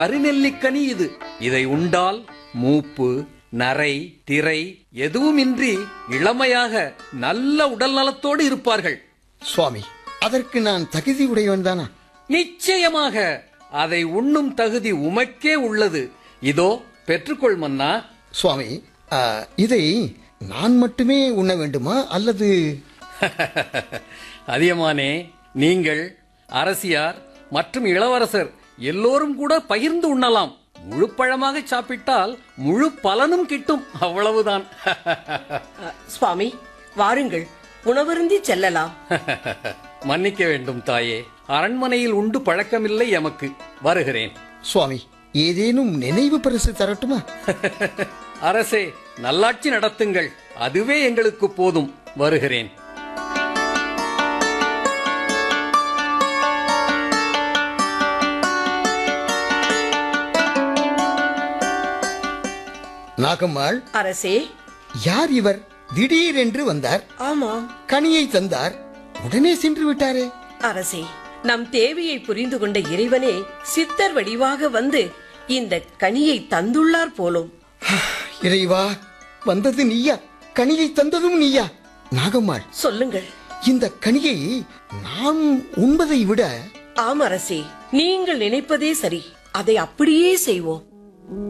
அரிநெல்லிக்கனி இது இதை உண்டால் மூப்பு நரை திரை எதுவுமின்றி இளமையாக நல்ல உடல் நலத்தோடு இருப்பார்கள் சுவாமி அதற்கு நான் தகுதி உடையவன் தானா நிச்சயமாக அதை உண்ணும் தகுதி உமக்கே உள்ளது இதோ பெற்றுக்கொள் மன்னா சுவாமி ஆ, இதை நான் மட்டுமே உண்ண வேண்டுமா அல்லது அதியமானே நீங்கள் அரசியார் மற்றும் இளவரசர் எல்லோரும் கூட பகிர்ந்து உண்ணலாம் முழு பழமாக சாப்பிட்டால் முழு பலனும் கிட்டும் அவ்வளவுதான் அ, சுவாமி வாருங்கள் உணவருந்தி செல்லலாம் மன்னிக்க வேண்டும் தாயே அரண்மனையில் உண்டு பழக்கமில்லை எமக்கு வருகிறேன் சுவாமி ஏதேனும் நினைவு பரிசு தரட்டுமா அரசே நல்லாட்சி நடத்துங்கள் அதுவே எங்களுக்கு போதும் வருகிறேன் நாகம்மாள் அரசே யார் இவர் திடீரென்று வந்தார் ஆமாம் கனியை தந்தார் உடனே சென்று விட்டாரே அரசே நம் தேவையை புரிந்து கொண்ட இறைவனே சித்தர் வடிவாக வந்து இந்த கனியை தந்துள்ளார் போலும் இறைவா வந்தது நீயா கனியை தந்ததும் நீயா நாகம்மாள் சொல்லுங்கள் இந்த கனியை நாம் உண்பதை விட ஆம் அரசே நீங்கள் நினைப்பதே சரி அதை அப்படியே செய்வோம்